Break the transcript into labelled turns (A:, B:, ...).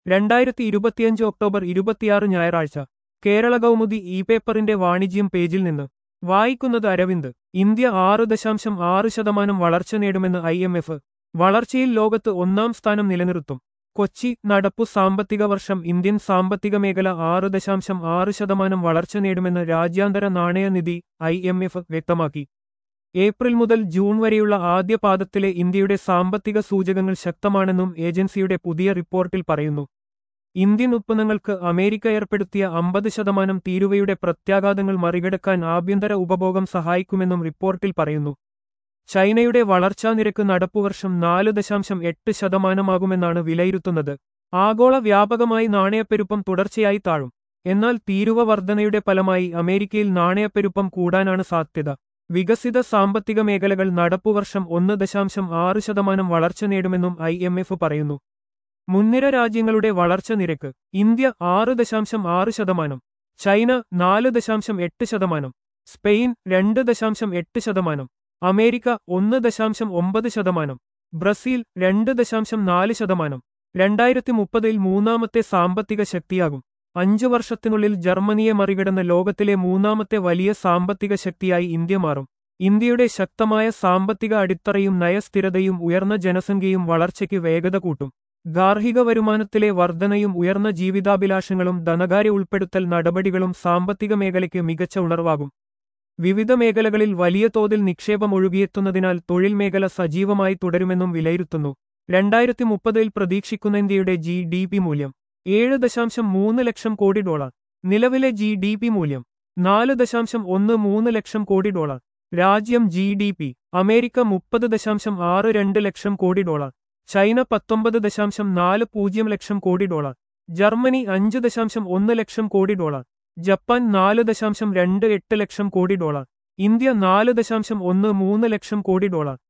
A: രണ്ടായിരത്തി ഇരുപത്തിയഞ്ച് ഒക്ടോബർ ഇരുപത്തിയാറ് ഞായറാഴ്ച കേരള കൗമുദി ഇ പേപ്പറിന്റെ വാണിജ്യം പേജിൽ നിന്ന് വായിക്കുന്നത് അരവിന്ദ് ഇന്ത്യ ആറ് ദശാംശം ആറ് ശതമാനം വളർച്ച നേടുമെന്ന് ഐ എം എഫ് വളർച്ചയിൽ ലോകത്ത് ഒന്നാം സ്ഥാനം നിലനിർത്തും കൊച്ചി നടപ്പു സാമ്പത്തിക വർഷം ഇന്ത്യൻ സാമ്പത്തിക മേഖല ആറ് ദശാംശം ആറ് ശതമാനം വളർച്ച നേടുമെന്ന് രാജ്യാന്തര നാണയനിധി ഐ എം എഫ് വ്യക്തമാക്കി ഏപ്രിൽ മുതൽ ജൂൺ വരെയുള്ള ആദ്യ പാദത്തിലെ ഇന്ത്യയുടെ സാമ്പത്തിക സൂചകങ്ങൾ ശക്തമാണെന്നും ഏജൻസിയുടെ പുതിയ റിപ്പോർട്ടിൽ പറയുന്നു ഇന്ത്യൻ ഉത്പന്നങ്ങൾക്ക് അമേരിക്ക ഏർപ്പെടുത്തിയ അമ്പത് ശതമാനം തീരുവയുടെ പ്രത്യാഘാതങ്ങൾ മറികടക്കാൻ ആഭ്യന്തര ഉപഭോഗം സഹായിക്കുമെന്നും റിപ്പോർട്ടിൽ പറയുന്നു ചൈനയുടെ വളർച്ചാ നിരക്ക് നടപ്പുവർഷം നാല് ദശാംശം എട്ട് ശതമാനമാകുമെന്നാണ് വിലയിരുത്തുന്നത് ആഗോള വ്യാപകമായി നാണയപ്പെരുപ്പം തുടർച്ചയായി താഴും എന്നാൽ തീരുവ വർധനയുടെ ഫലമായി അമേരിക്കയിൽ നാണയപ്പെരുപ്പം കൂടാനാണ് സാധ്യത വികസിത സാമ്പത്തിക മേഖലകൾ നടപ്പുവർഷം ഒന്ന് ദശാംശം ആറ് ശതമാനം വളർച്ച നേടുമെന്നും ഐ എം എഫ് പറയുന്നു മുൻനിര രാജ്യങ്ങളുടെ വളർച്ച നിരക്ക് ഇന്ത്യ ആറ് ദശാംശം ആറ് ശതമാനം ചൈന നാല് ദശാംശം എട്ട് ശതമാനം സ്പെയിൻ രണ്ട് ദശാംശം എട്ട് ശതമാനം അമേരിക്ക ഒന്ന് ദശാംശം ഒമ്പത് ശതമാനം ബ്രസീൽ രണ്ട് ദശാംശം നാല് ശതമാനം രണ്ടായിരത്തി മുപ്പതിൽ മൂന്നാമത്തെ സാമ്പത്തിക ശക്തിയാകും അഞ്ചു വർഷത്തിനുള്ളിൽ ജർമ്മനിയെ മറികടന്ന ലോകത്തിലെ മൂന്നാമത്തെ വലിയ സാമ്പത്തിക ശക്തിയായി ഇന്ത്യ മാറും ഇന്ത്യയുടെ ശക്തമായ സാമ്പത്തിക അടിത്തറയും നയസ്ഥിരതയും ഉയർന്ന ജനസംഖ്യയും വളർച്ചയ്ക്ക് വേഗത കൂട്ടും ഗാർഹിക വരുമാനത്തിലെ വർധനയും ഉയർന്ന ജീവിതാഭിലാഷങ്ങളും ധനകാര്യ ഉൾപ്പെടുത്തൽ നടപടികളും സാമ്പത്തിക മേഖലയ്ക്ക് മികച്ച ഉണർവാകും വിവിധ മേഖലകളിൽ വലിയ തോതിൽ നിക്ഷേപം ഒഴുകിയെത്തുന്നതിനാൽ തൊഴിൽ മേഖല സജീവമായി തുടരുമെന്നും വിലയിരുത്തുന്നു രണ്ടായിരത്തി മുപ്പതിൽ പ്രതീക്ഷിക്കുന്ന ഇന്ത്യയുടെ ജി ഡി പി മൂല്യം ഏഴ് ദശാംശം മൂന്ന് ലക്ഷം കോടി ഡോളർ നിലവിലെ ജി ഡി പി മൂല്യം നാല് ദശാംശം ഒന്ന് മൂന്ന് ലക്ഷം കോടി ഡോളർ രാജ്യം ജി ഡി പി അമേരിക്ക മുപ്പത് ദശാംശം ആറ് രണ്ട് ലക്ഷം കോടി ഡോളർ ചൈന പത്തൊമ്പത് ദശാംശം നാല് പൂജ്യം ലക്ഷം കോടി ഡോളർ ജർമ്മനി അഞ്ച് ദശാംശം ഒന്ന് ലക്ഷം കോടി ഡോളർ ജപ്പാൻ നാല് ദശാംശം രണ്ട് എട്ട് ലക്ഷം കോടി ഡോളർ ഇന്ത്യ നാല് ദശാംശം ഒന്ന് മൂന്ന് ലക്ഷം കോടി ഡോളർ